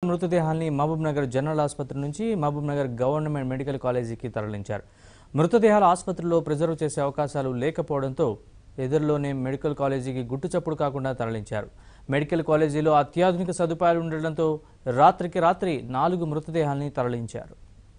మృతదేహాల్ని Mahabub Nagar general ఆసుపత్రి నుంచి Mahabub Nagar government medical కాలేజీకి తరలించారు మృతదేహాలు ఆసుపత్రిలో ప్రిజర్వ్ చేసే అవకాశాలు లేకపోవడంతో ఎదురులోనే మెడికల్ కాలేజీకి గుట్టు చప్పుడు కాకుండా తరలించారు మెడికల్ కాలేజీలో అత్యాధునిక సదుపాయాలు ఉండడంతో రాత్రికి రాత్రి నాలుగు మృతదేహాల్ని తరలించారు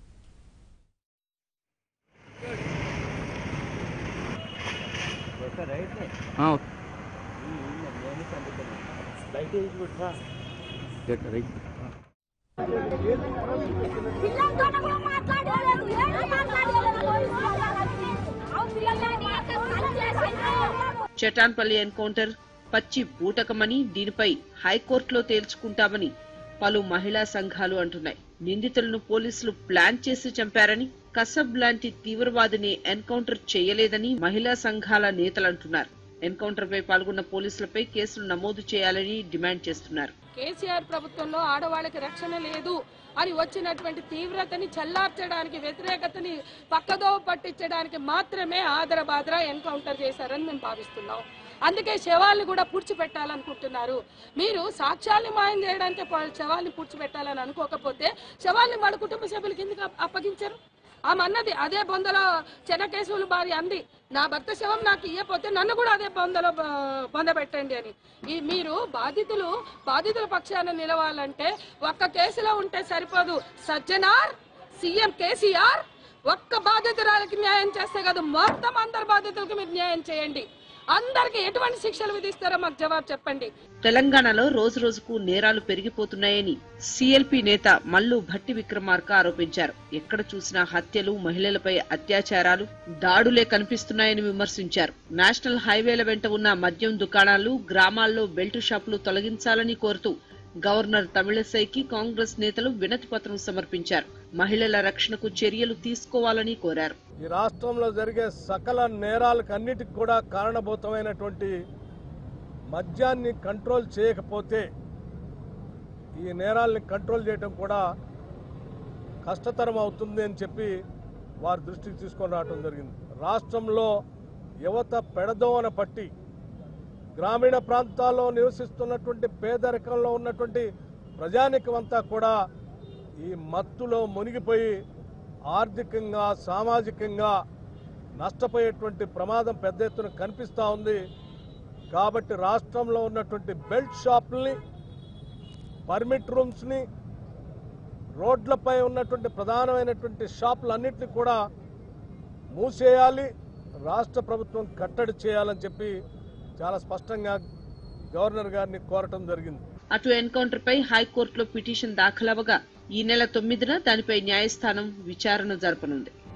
పిల్లలతో కూడా మాట్లాడలేదు ఏమీ మాట్లాడలేదు అవును పిల్లల్ని అక్కడ చేశాను చటాన్పల్లి ఎన్కౌంటర్ పచ్చి బూటకమని దీనిపై హైకోర్టులో తేల్చుకుంటామని పలు మహిళా సంఘాలు అంటున్నాయి నిందితులను పోలీసులు ప్లాన్ చేసి చంపారని కసబ్ లాంటి తీవ్రవాదిని ఎన్కౌంటర్ చేయలేదని మహిళా సంఘాల నేతలు అంటున్నారు ఎన్కౌంటర్ పై పాల్గొన్న పోలీసులపై కేసులు నమోదు చేయాలని డిమాండ్ చేస్తున్నారు కేసీఆర్ ప్రభుత్వంలో ఆడవాళ్ళకి రక్షణ లేదు అని వచ్చినటువంటి తీవ్రతని చల్లార్చడానికి వ్యతిరేకతని పక్కదోవ పట్టించడానికి మాత్రమే ఆదర బాదర ఎన్కౌంటర్ చేశారని మేము భావిస్తున్నాం అందుకే శవాల్ని కూడా పూడ్చిపెట్టాలనుకుంటున్నారు మీరు సాక్ష్యాల్ని మాయం చేయడానికి ప- శవాల్ని పూడ్చిపెట్టాలని అనుకోకపోతే శవాల్ని వాళ్ళ కుటుంబ సభ్యులకి ఎందుకు అప్- అప్పగించారు ఆమె అన్నది అదే బొందలో చెనకేశవులు భార్య అంది నా భర్త శవం నాకు ఇయ్యపోతే నన్ను కూడా అదే బొందలో బ- బొంద పెట్టండి అని ఈ మీరు బాధితులు బాధితుల పక్షాన నిలవాలంటే ఒక్క కేసులో ఉంటే సరిపోదు సజ్జనార్ సీఎం కేసీఆర్ ఒక్క బాధితురాలకి న్యాయం చేస్తే కాదు మొత్తం అందరు బాధితులకి మీరు న్యాయం చేయండి అందరికి ఎటువంటి శిక్షలు విధిస్తారో మాకు జవాబు చెప్పండి తెలంగాణలో రోజు రోజుకు నేరాలు పెరిగిపోతున్నాయని సిఎల్పి నేత మల్లు భట్టి విక్రమార్క ఆరోపించారు ఎక్కడ చూసినా హత్యలు మహిళలపై అత్యాచారాలు దాడులే కనిపిస్తున్నాయని విమర్శించారు నేషనల్ హైవేల వెంట ఉన్న మద్యం దుకాణాలు గ్రామాల్లో బెల్ట్ షాపులు తొలగించాలని కోరుతూ గవర్నర్ తమిళసైకి కాంగ్రెస్ నేతలు వినతి పత్రం సమర్పించారు మహిళల రక్షణకు చర్యలు తీసుకోవాలని కోరారు ఈ రాష్ట్రంలో జరిగే సకల నేరాలకు అన్నిటికి కూడా కారణభూతమైనటువంటి మద్యాన్ని కంట్రోల్ చేయకపోతే ఈ నేరాల్ని కంట్రోల్ చేయడం కూడా కష్టతరం అవుతుంది అని చెప్పి వారి దృష్టికి తీసుకొని రావడం జరిగింది రాష్ట్రంలో యువత పెడదోవన పట్టి గ్రామీణ ప్రాంతాల్లో నివసిస్తున్నటువంటి పేదరికంలో ఉన్నటువంటి ప్రజానికం అంతా కూడా ఈ మత్తులో మునిగిపోయి ఆర్థికంగా సామాజికంగా నష్టపోయేటువంటి ప్రమాదం పెద్ద ఎత్తున కనిపిస్తూ ఉంది కాబట్టి రాష్ట్రంలో ఉన్నటువంటి బెల్ట్ షాపుల్ని పర్మిట్ రూమ్స్ని రోడ్లపై ఉన్నటువంటి ప్రధానమైనటువంటి షాపులన్నింటినీ కూడా మూసేయాలి రాష్ట్ర ప్రభుత్వం కట్టడి చేయాలని చెప్పి చాలా స్పష్టంగా గవర్నర్ గారిని కోరటం జరిగింది అటు ఎన్కౌంటర్ పై హైకోర్టులో పిటిషన్ దాఖలవగా ఈ నెల తొమ్మిదిన దానిపై న్యాయస్థానం విచారణ జరపనుంది